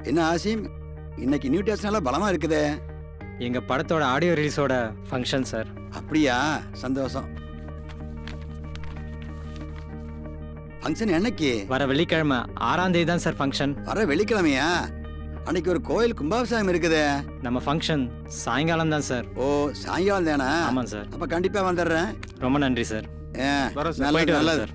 என்ன ஆசிம் இன்னைக்கு நியூ டேஷனெல்லாம் பலமா இருக்குதே எங்க படத்தோட ஆடியோ ரிலீஸோட ஃபங்க்ஷன் சார் அப்படியா சந்தோஷம் ஃபங்க்ஷன் என்னைக்கு வர வெள்ளிக்கிழமை ஆறாம் தேதி தான் சார் ஃபங்க்ஷன் வர வெள்ளிக்கிழமையா அன்னைக்கு ஒரு கோயில் கும்பாபிஷேகம் இருக்குதே நம்ம ஃபங்க்ஷன் சாயங்காலம் தான் சார் ஓ சாயங்காலம் தானே ஆமாம் சார் அப்ப கண்டிப்பா வந்துடுறேன் ரொம்ப நன்றி சார் ஏ, வரோம் சார். நல்லது போயிட்டு வரேன் நல்லது சார்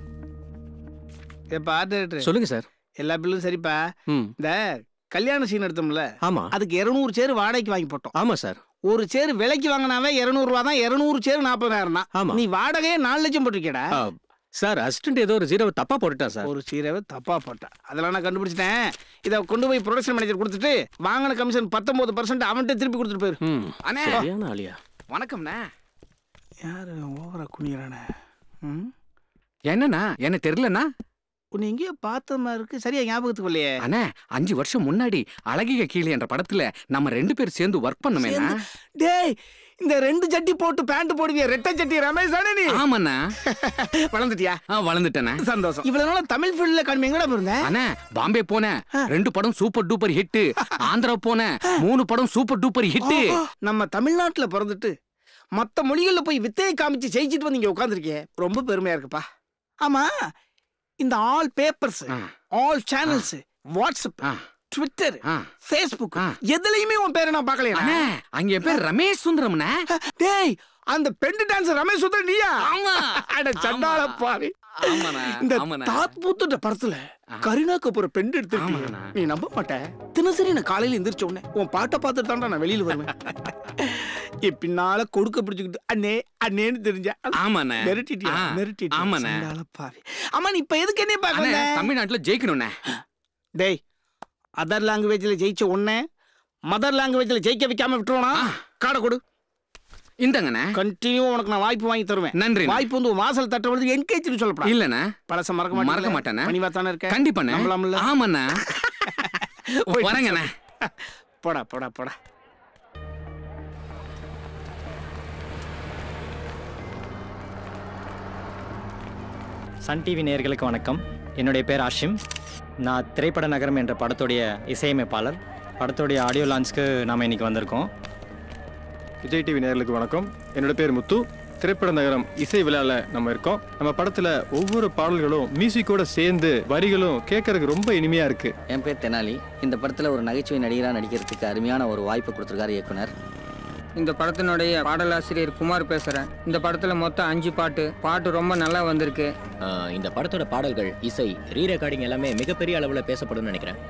ஏப்பா ஆர்ட் டைரக்டர் சொல்லுங்க சார் எல்லா பில்லும் சரிப்பா ம் இந்த கல்யாண சீன் எடுத்தோம்ல ஆமா அதுக்கு இருநூறு சேர் வாடகைக்கு வாங்கி போட்டோம் ஆமா சார் ஒரு சேர் விலைக்கு வாங்கினாவே இருநூறுவா தான் இருநூறு சேர் நாற்பதாயிரம் தான் ஆமா நீ வாடகையே நாலு லட்சம் போட்டிருக்கேடா ஆ, சார் அசிஸ்டன்ட் ஏதோ ஒரு ஜீரோ தப்பா போட்டுட்டா சார் ஒரு சீரவை தப்பா போட்டா அதெல்லாம் நான் கண்டுபிடிச்சிட்டேன் இதை கொண்டு போய் ப்ரொடக்ஷன் மேனேஜர் கொடுத்துட்டு வாங்கின கமிஷன் பத்தொன்பது பர்சன்ட் அவன்கிட்ட திருப்பி கொடுத்துட்டு போயிரு ம் அண்ணே சரியான ஆளியா வணக்கம்ண்ணா யாரு ஓவரா குனியறானே ம் என்னண்ணா என்ன தெரியலண்ணா உன்னை எங்கேயோ பார்த்த மாதிரி இருக்கு சரியா ஞாபகத்துக்கு இல்லையே அண்ணா அஞ்சு வருஷம் முன்னாடி அழகிய கீழே என்ற படத்துல நம்ம ரெண்டு பேர் சேர்ந்து ஒர்க் பண்ணுமே சேர்ந்து- டேய் இந்த ரெண்டு சட்டி போட்டு பேண்ட் போடுவிய ரெட்டை சட்டி ரமேஷ் தானே நீ ஆமாண்ணா வளர்ந்துட்டியா ஆ வளர்ந்துட்டேனே சந்தோஷம் இவ்வளவு நாளா தமிழ் ஃபீல்ட்ல கடுமை எங்கடா போயிருந்த அண்ணா பாம்பே போனேன் ரெண்டு படம் சூப்பர் டூப்பர் ஹிட் ஆந்திரா போனேன் மூணு படம் சூப்பர் டூப்பர் ஹிட் நம்ம தமிழ்நாட்டுல பிறந்துட்டு மத்த மொழிகள்ல போய் வித்தையை காமிச்சு ஜெயிச்சிட்டு வந்து இங்க உட்காந்துருக்கே ரொம்ப பெருமையா இருக்குப்பா ஆமா இந்த ஆல் பேப்பர்ஸ் ஆ. ஆல் சேனல்ஸ் வாட்ஸ்அப் ஆ. ட்விட்டர் ஆ. ஃபேஸ்புக் ஆ. எதுலயுமே உன் பேரை நான் பார்க்கலையா அண்ணா அங்க என் பேர் ரமேஷ் சுந்தரம்ண்ணா டேய் அந்த பெண்டு டான்ஸ் ரமேஷ் சுந்தர் நீயா ஆமா அட சண்டாள பாவி ஆமாண்ணா இந்த ஆமாண்ணா தாத் பூத்துட்ட படத்துல கரீனா கபூர் பெண்டு எடுத்துருக்கீங்க ஆமாண்ணா. நீ நம்ப மாட்ட தினசரி நான் காலையில எந்திரிச்ச உடனே உன் பாட்டை பார்த்துட்டு தான்டா நான் வெளியில வருவேன் என் பின்னால கொடுக்க பிடிச்சுக்கிட்டு அண்ணே அண்ணேன்னு தெரிஞ்ச ஆமாண்ணே மிரட்டிட்டியா ஆ, மிரட்டிட்டியா ஆமாண்ணே. சண்டாள பாவி ஆமா நீ இப்ப எதுக்கு என்ன அண்ணா பார்க்க தமிழ்நாட்டுல ஜெயிக்கணும்ண்ணே டேய் அதர் லாங்குவேஜ்ல ஜெயிச்ச உடனே மதர் லாங்குவேஜ்ல ஜெயிக்க வைக்காம விட்டுருவானா காடை கொடு இந்தங்கண்ணே கண்டினியூ உனக்கு நான் வாய்ப்பு வாங்கி தருவேன் நன்றி வாய்ப்பு வந்து உன் வாசல் தட்டுறது என்கேஜ்னு சொல்லப்படா இல்லண்ணே பழச மறக்க மாட்டேன் மறக்க மாட்டேனே. பணிவா தானே இருக்க கண்டிப்பாண்ணே நம்பலாம்ல ஆமாண்ணா போயிட்டு வரேங்கண்ணே போடா போடா போடா சன் டிவி நேயர்களுக்கு வணக்கம் என்னுடைய பேர் ஆஷிம் நான் திரைப்பட நகரம் என்ற படத்துடைய இசையமைப்பாளர் படத்துடைய ஆடியோ லான்ச்க்கு நாம் இன்னைக்கு வந்திருக்கோம் விஜய் டிவி நேயர்களுக்கு வணக்கம் என்னோட பேர் முத்து திரைப்பட நகரம் இசை விழாவில் நம்ம இருக்கோம் நம்ம படத்தில் ஒவ்வொரு பாடல்களும் மியூசிக்கோட சேர்ந்து வரிகளும் கேட்கறதுக்கு ரொம்ப இனிமையாக இருக்கு என் பேர் தெனாலி இந்த படத்தில் ஒரு நகைச்சுவை நடிகராக நடிக்கிறதுக்கு அருமையான ஒரு வாய்ப்பு கொடுத்துருக்காரு இயக்குனர் இந்த படத்தினுடைய பாடலாசிரியர் குமார் பேசுகிறேன் இந்த படத்தில் மொத்தம் அஞ்சு பாட்டு பாட்டு ரொம்ப நல்லா வந்திருக்கு ஆஹ் இந்த படத்தோட பாடல்கள் இசை ரீ ரெக்கார்டிங் எல்லாமே மிகப்பெரிய அளவில் பேசப்படும்னு நினைக்கிறேன்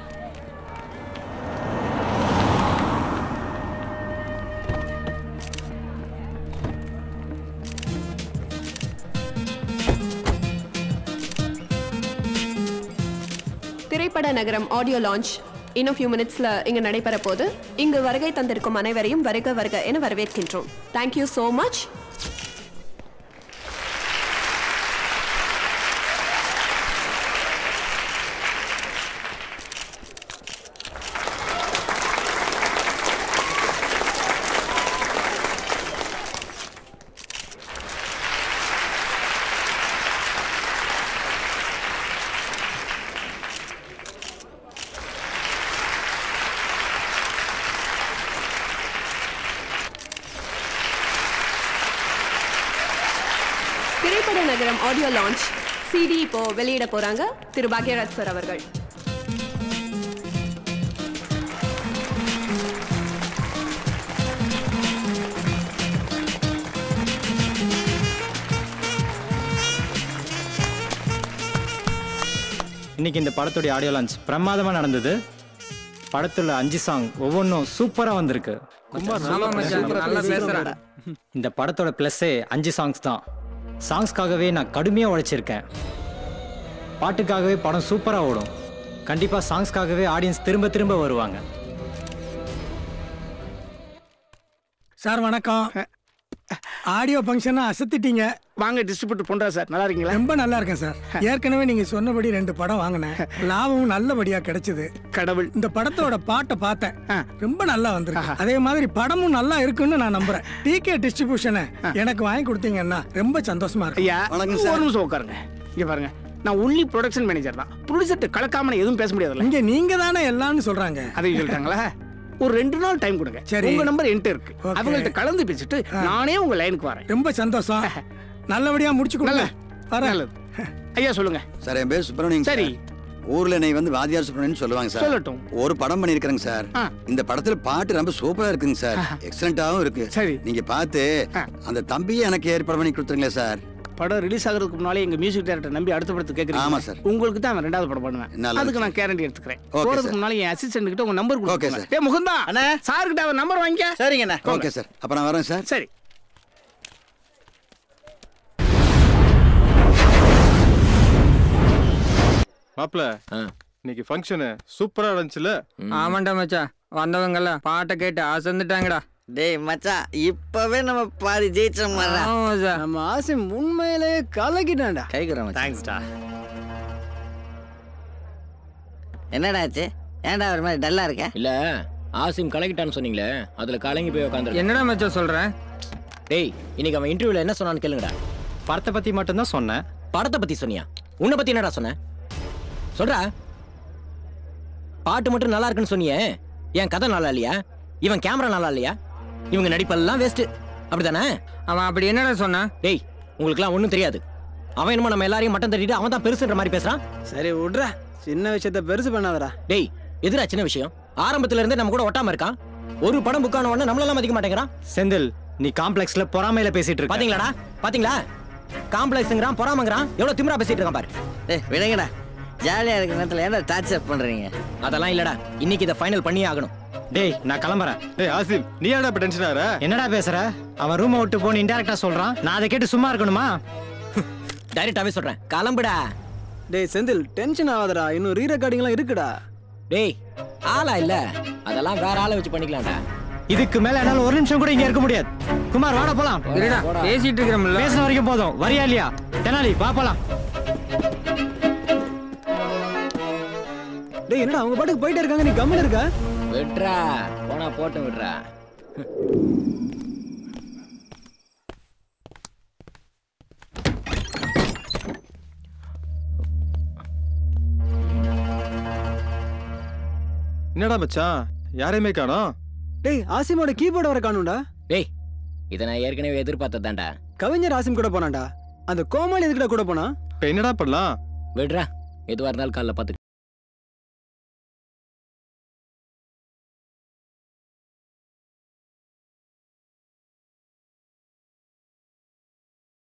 திரைப்பட நகரம் ஆடியோ லான்ச் இன்னும் ஃபியூ மினிட்ஸ்ல இங்க நடைபெற போது இங்கு வருகை தந்திருக்கும் அனைவரையும் வருக வருக என வரவேற்கின்றோம் தேங்க்யூ so மச் திரைப்பட நகரம் ஆடியோ லான்ச் சிடி இப்போ வெளியிட போறாங்க திரு பாக்யராஜ் சார் அவர்கள் இன்னைக்கு இந்த படத்துடைய ஆடியோ லான்ச் பிரமாதமாக நடந்தது படத்துல அஞ்சு சாங் ஒவ்வொன்றும் சூப்பராக வந்திருக்கு ஆமா மச்சான் நல்லா பேசுகிறேன் இந்த படத்தோட ப்ளஸ்ஸே அஞ்சு சாங்ஸ் தான் சாங்ஸ்க்காகவே நான் கடுமையாக உழைச்சிருக்கேன் பாட்டுக்காகவே படம் சூப்பராக ஓடும் கண்டிப்பாக சாங்ஸ்க்காகவே ஆடியன்ஸ் திரும்ப திரும்ப வருவாங்க சார் வணக்கம் ஆடியோ ஃபங்க்ஷனை அசத்திட்டீங்க வாங்க டிஸ்ட்ரிபியூட்டர் பொண்டா சார் நல்லா இருக்கீங்களா ரொம்ப நல்லா இருக்கேன் சார் ஏற்கனவே நீங்க சொன்னபடி ரெண்டு படம் வாங்கினேன் லாபமும் நல்லபடியா கிடைச்சது கடவுள் இந்த படத்தோட பாட்டை பார்த்தேன் ரொம்ப நல்லா வந்திருக்கு அதே மாதிரி படமும் நல்லா இருக்குன்னு நான் நம்புறேன் டிகே டிஸ்ட்ரிபியூஷனை எனக்கு வாங்கி கொடுத்தீங்கன்னா ரொம்ப சந்தோஷமா இருக்கும் ஐயா வணக்கம் ஒரு சார். நிமிஷம் உட்காருங்க இங்க பாருங்க நான் ஒன்லி ப்ரொடக்ஷன் மேனேஜர் தான் ப்ரொடியூசர்ட்ட கலக்காம நான் எதுவும் பேச முடியாதுல்ல இங்க நீங்க தானே எல்லாம்னு சொல்றாங்க அதையும் சொல்லிட்டாங்களா ஒரு ரெண்டு நாள் டைம் கொடுங்க சரி. உங்க நம்பர் என்கிட்ட இருக்கு Okay. அவங்கள்ட்ட கலந்து பேசிட்டு நானே உங்க லைனுக்கு வரேன் ரொம்ப சந்தோஷம் நல்லபடியா முடிச்சு கொடுங்க வரேன் நல்லது ஐயா சொல்லுங்க சார் என் பேர் சுப்பிரமணியம் சரி. ஊர்ல என்னை வந்து வாத்தியார் சுப்பிரமணியன் சொல்லுவாங்க சார் சொல்லட்டும். ஒரு படம் பண்ணிருக்கிறேங்க சார் இந்த படத்துல பாட்டு ரொம்ப சூப்பரா இருக்குங்க சார் எக்ஸலண்டாவும் இருக்கு சரி நீங்க பார்த்து அந்த தம்பியை எனக்கு ஏற்பாடு பண்ணி கொடுத்துருங்களேன் சார் படம் ரிலீஸ் ஆகிறதுக்கு முன்னாலே எங்க மியூசிக் டைரக்டர் நம்பி அடுத்த படத்துக்கு கேட்குறீங்க ஆமா சார். உங்களுக்கு தான் அவன் ரெண்டாவது படம் பண்ணுவேன் நல்லது அதுக்கு சார். நான் கேரண்டி எடுத்துக்கிறேன் ஓகே போறதுக்கு சார். முன்னால என் அசிஸ்டன்ட் கிட்ட உங்க நம்பர் ஓகே கொடுங்க சார். ஏ முகுந்தா அண்ணா சார் கிட்ட அவன் நம்பர் வாங்கிக்க சரிங்கண்ணா ஓகே சார் அப்ப நான் வரேன் சார் சரி மாப்பிள இன்னைக்கு ஃபங்க்ஷனு சூப்பரா இருந்துச்சுல ஆமாண்டா மச்சான் வந்தவங்கெல்லாம் பாட்டை கேட்டு அசந்துட்டாங்கடா டேய் மச்சான் இப்பவே நம்ம பாதி ஜெயிச்சோம் ஆமா மச்சான் நம்ம ஆசிம் உண்மையிலேயே கலக்கிட்டான்டா கைக்குறோம் தேங்க்ஸ்டா என்னடா ஆச்சு ஏன்டா ஒரு மாதிரி டல்லா இருக்க இல்ல ஆசிம் கலக்கிட்டான்னு சொன்னீங்களே அதுல கலங்கி போய் உட்காந்து என்னடா மச்சான் சொல்றேன் டேய் இன்னைக்கு அவன் இன்டர்வியூல என்ன சொன்னான்னு கேளுங்கடா படத்தை பத்தி மட்டும்தான் சொன்னேன் படத்தை பத்தி சொன்னியா உன்னை பத்தி என்னடா சொன்ன சொல்றா பாட்டு மட்டும் நல்லா இருக்குன்னு சொன்னியே என் கதை நல்லா இல்லையா இவன் கேமரா நல்லா இல்லையா இவங்க நடிப்பெல்லாம் வேஸ்ட் அப்படிதானே அவன் அப்படி என்னடா சொன்னான் டேய் உங்களுக்குலாம் ஒன்றும் தெரியாது அவன் என்னமோ நம்ம எல்லாரையும் மட்டம் தட்டிட்டு அவன் தான் பெருசுன்ற மாதிரி பேசுறான் சரி விட்றா சின்ன விஷயத்த பெருசு பண்ணாதடா டேய் எதிரா சின்ன விஷயம் ஆரம்பத்துல இருந்தே நம்ம கூட ஒட்டாம இருக்கான் ஒரு படம் புக் ஆன உடனே நம்மளெல்லாம் மதிக்க மாட்டேங்கிறான் செந்தில் நீ காம்ப்ளெக்ஸ்ல பொறாமையில பேசிட்டு இருக்க பாத்தீங்களாடா பாத்தீங்களா காம்ப்ளெக்ஸுங்கிறான் பொறாமங்கிறான் எவ்வளவு திமிரா பேசிட்டு இருக்கான் பாரு டேய் விடுங்கடா ஜாலியா இருக்கிற நேரத்துல ஏன்டா டார்ச்சர் பண்றீங்க அதெல்லாம் இல்லடா இன்னைக்கு இதை ஃபைனல் பண்ணியே ஆகணும் டேய் நான் கிளம்புறேன் டேய் ஆசிம் நீ ஏன்டா இப்ப டென்ஷன் ஆற என்னடா பேசுற அவன் ரூமை விட்டு போன்னு இன்டெரக்டா சொல்றான் நான் அதை கேட்டு சும்மா இருக்கணுமா டைரக்டாவே சொல்றேன் கிளம்புடா டேய் செந்தில் டென்ஷன் ஆகாதடா இன்னும் ரீ ரெக்கார்டிங்லாம் இருக்குடா டேய் ஆளா இல்ல அதெல்லாம் வேற ஆளை வச்சு பண்ணிக்கலாம்டா இதுக்கு மேல என்னால ஒரு நிமிஷம் கூட இங்க இருக்க முடியாது குமார் வாட போலாம் இருடா பேசிட்டு இருக்கிறோம்ல பேசுன வரைக்கும் போதும் வரியா இல்லையா தெனாலி வா போலாம் டேய் என்னடா அவங்க பாட்டுக்கு போயிட்டே இருக்காங்க நீ கம்முன்னு இருக்க விட்றா போனா போட்டு விட்றா என்னடா மச்சான் யாரையுமே காணோம் டேய் ஆசிமோட கீபோர்டு வர காணும்டா டேய் இதை நான் ஏற்கனவே எதிர்பார்த்ததான்டா கவிஞர் ஆசிம் கூட போனான்டா அந்த கோமாளி எதுக்குடா கூட போனா இப்ப என்னடா பண்ணலாம் விட்றா எதுவா இருந்தாலும் காலைல பார்த்துக்கலாம்